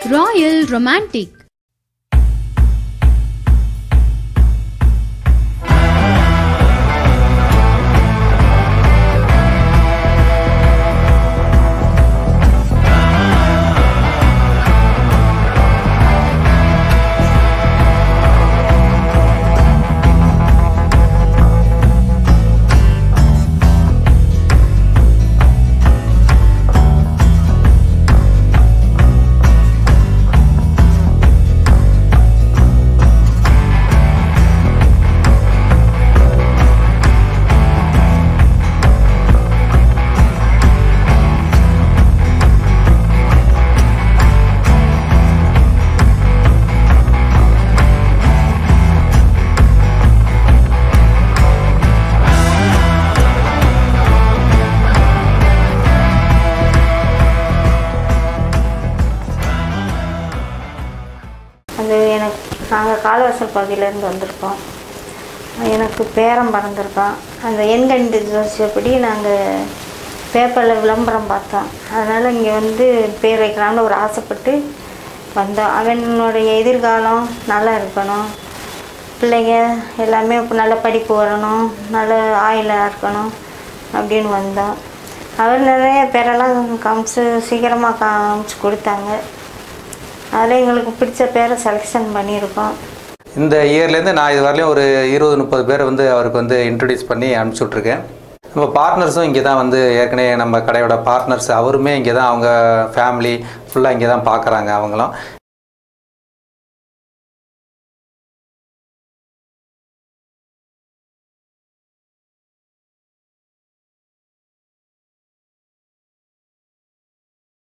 Royal Romantic. அது எனக்கு நாங்கள் காலவாசல் பகுதியிலேருந்து வந்திருக்கோம் எனக்கு பேரன் பிறந்திருக்கான் அந்த எண்கணித ஜோசியப்படி நாங்கள் பேப்பரில் விளம்பரம் பார்த்தோம் அதனால் இங்கே வந்து பேர் வைக்கலாம்னு ஒரு ஆசைப்பட்டு வந்தோம் அவனுடைய எதிர்காலம் நல்லா இருக்கணும் பிள்ளைங்க எல்லாமே இப்போ நல்ல படிப்பு வரணும் நல்ல ஆயிலாக இருக்கணும் அப்படின்னு வந்தோம் அவர் நிறைய பேரெல்லாம் காமிச்சு சீக்கிரமாக காமிச்சு கொடுத்தாங்க அதில் எங்களுக்கு பிடிச்ச பேரை செலெக்ஷன் பண்ணியிருக்கோம் இந்த இயர்லேருந்து நான் இது வரலையும் ஒரு இருபது முப்பது பேரை வந்து அவருக்கு வந்து இன்ட்ரடியூஸ் பண்ணி அனுப்பிச்சி விட்ருக்கேன் நம்ம பார்ட்னர்ஸும் இங்கே தான் வந்து ஏற்கனவே நம்ம கடையோட பார்ட்னர்ஸ் அவருமே இங்கே தான் அவங்க ஃபேமிலி ஃபுல்லாக இங்கே தான் பார்க்குறாங்க அவங்களும்